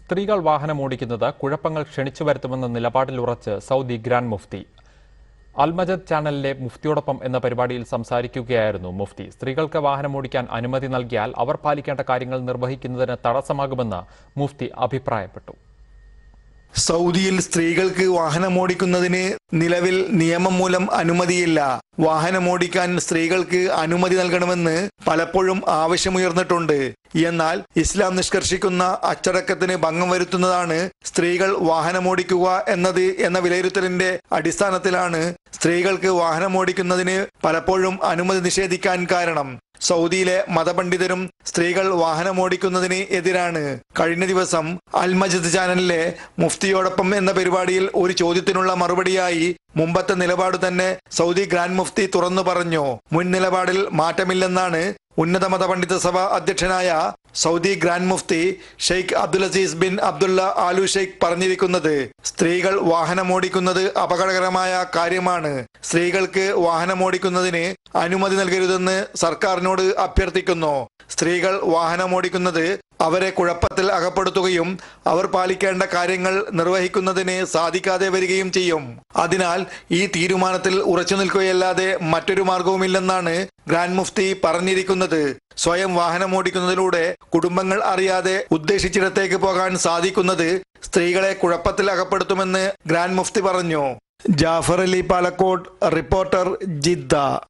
സ്ത്രീകൾ വാഹനമോടിക്കുന്നത് കുഴപ്പങ്ങൾ ക്ഷണിച്ചു വരുത്തുമെന്ന നിലപാടിലുറച്ച് സൗദി ഗ്രാൻഡ് മുഫ്തി അൽമജദ് ചാനലിലെ മുഫ്തിയോടൊപ്പം എന്ന പരിപാടിയിൽ സംസാരിക്കുകയായിരുന്നു മുഫ്തി സ്ത്രീകൾക്ക് വാഹനമോടിക്കാൻ അനുമതി നൽകിയാൽ അവർ പാലിക്കേണ്ട കാര്യങ്ങൾ നിർവഹിക്കുന്നതിന് തടസ്സമാകുമെന്ന് മുഫ്തി അഭിപ്രായപ്പെട്ടു സൗദിയിൽ സ്ത്രീകൾക്ക് വാഹനമോടിക്കുന്നതിന് നിലവിൽ നിയമം മൂലം അനുമതിയില്ല വാഹനമോടിക്കാൻ സ്ത്രീകൾക്ക് അനുമതി നൽകണമെന്ന് പലപ്പോഴും ആവശ്യമുയർന്നിട്ടുണ്ട് എന്നാൽ ഇസ്ലാം നിഷ്കർഷിക്കുന്ന അച്ചടക്കത്തിന് ഭംഗം വരുത്തുന്നതാണ് സ്ത്രീകൾ വാഹനമോടിക്കുക എന്നത് എന്ന വിലയിരുത്തലിന്റെ അടിസ്ഥാനത്തിലാണ് സ്ത്രീകൾക്ക് വാഹനമോടിക്കുന്നതിന് പലപ്പോഴും അനുമതി നിഷേധിക്കാൻ കാരണം സൗദിയിലെ മതപണ്ഡിതരും സ്ത്രീകൾ വാഹനമോടിക്കുന്നതിന് എതിരാണ് കഴിഞ്ഞ ദിവസം അൽ മജിദ് ചാനലിലെ മുഫ്തിയോടൊപ്പം എന്ന പരിപാടിയിൽ ഒരു ചോദ്യത്തിനുള്ള മറുപടിയായി മുമ്പത്തെ നിലപാട് തന്നെ സൗദി ഗ്രാൻഡ് മുഫ്തി തുറന്നു പറഞ്ഞു മുൻ നിലപാടിൽ മാറ്റമില്ലെന്നാണ് ഉന്നത മത പണ്ഡിത സഭ അധ്യക്ഷനായ സൗദി ഗ്രാൻഡ് മുഫ്തി Sheikh Abdul Aziz bin Abdullah Al Sheikh പറഞ്ഞിരിക്കുന്നത് സ്ത്രീകൾ വാഹനമോടിക്കുന്നത് അപകടകരമായ കാര്യമാണ് സ്ത്രീകൾക്ക് വാഹനമോടിക്കുന്നതിന് അനുമതി നൽകരുതെന്ന് സർക്കാരിനോട് അഭ്യർത്ഥിക്കുന്നു സ്ത്രീകൾ വാഹനമോടിക്കുന്നത് അവരെ കുഴപ്പത്തിൽ അകപ്പെടുത്തുകയും അവർ പാലിക്കേണ്ട കാര്യങ്ങൾ നിർവഹിക്കുന്നതിന് സാധിക്കാതെ വരികയും ചെയ്യും അതിനാൽ ഈ തീരുമാനത്തിൽ ഉറച്ചു നിൽക്കുകയല്ലാതെ മറ്റൊരു മാർഗവുമില്ലെന്നാണ് ഗ്രാൻഡ് മുഫ്തി പറഞ്ഞിരിക്കുന്നത് സ്വയം വാഹനമോടിക്കുന്നതിലൂടെ കുടുംബങ്ങൾ അറിയാതെ ഉദ്ദേശിച്ചിടത്തേക്ക് പോകാൻ സാധിക്കുന്നത് സ്ത്രീകളെ കുഴപ്പത്തിൽ അകപ്പെടുത്തുമെന്ന് ഗ്രാൻഡ് മുഫ്തി പറഞ്ഞു ജാഫർ അലി പാലക്കോട് റിപ്പോർട്ടർ ജിദ്ദ